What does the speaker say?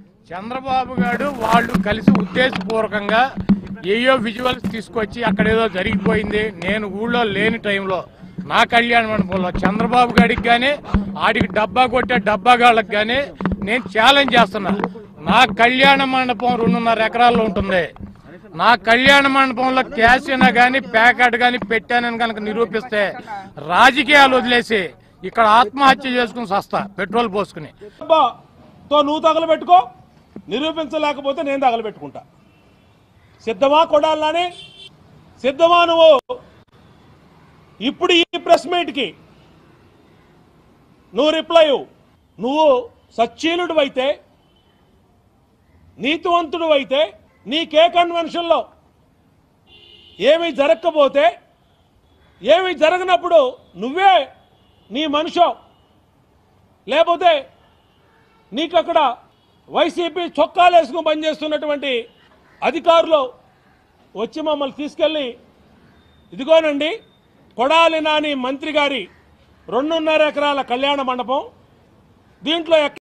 చంద్రబాబు గారు వాళ్ళు కలిసి ఉద్దేశపూర్వకంగా ఏయో విజువల్స్ తీసుకొచ్చి అక్కడ ఏదో జరిగిపోయింది నేను ఊళ్ళో లేని టైంలో నా కళ్యాణ మండపంలో చంద్రబాబు గారికి కానీ ఆడికి డబ్బా కొట్టే డబ్బాగాళ్ళకి కానీ నేను ఛాలెంజ్ చేస్తున్నా నా కళ్యాణ మండపం రెండున్నర ఎకరాల్లో ఉంటుంది నా కళ్యాణ మండపంలో క్యాష్ అయినా కానీ ప్యాకెట్ కానీ పెట్టానని కనుక నిరూపిస్తే రాజకీయాలు వదిలేసి ఇక్కడ ఆత్మహత్య చేసుకుని సస్తా పెట్రోల్ పోసుకుని తో నువ్వు తగలబెట్టుకో నిరూపించలేకపోతే నేను తగలబెట్టుకుంటా సిద్ధమా కొడాలని సిద్ధమా నువ్వు ఇప్పుడు ఈ ప్రెస్ మీట్కి నువ్వు రిప్లై ఇవ్వు. నువ్వు సచ్చీలుడు అయితే నీతివంతుడు అయితే నీకే కన్వెన్షన్లో ఏమీ జరగకపోతే ఏమీ జరగనప్పుడు నువ్వే నీ మనిషో లేకపోతే నీకు అక్కడ వైసీపీ చొక్కాలు వేసుకుని పనిచేస్తున్నటువంటి అధికారులు వచ్చి మమ్మల్ని తీసుకెళ్ళి ఇదిగోనండి కొడాలి నాని మంత్రి గారి రెండున్నర ఎకరాల కళ్యాణ మండపం దీంట్లో ఎక్క-